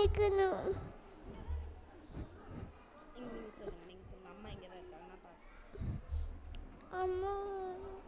வைக்கணும் நீங்கள் நீங்கள் சொல்லுங்கள் நீங்கள் சொல்லுங்கள் அம்மா இங்கே தான் இருக்காங்க நான் பார்க்க அம்மா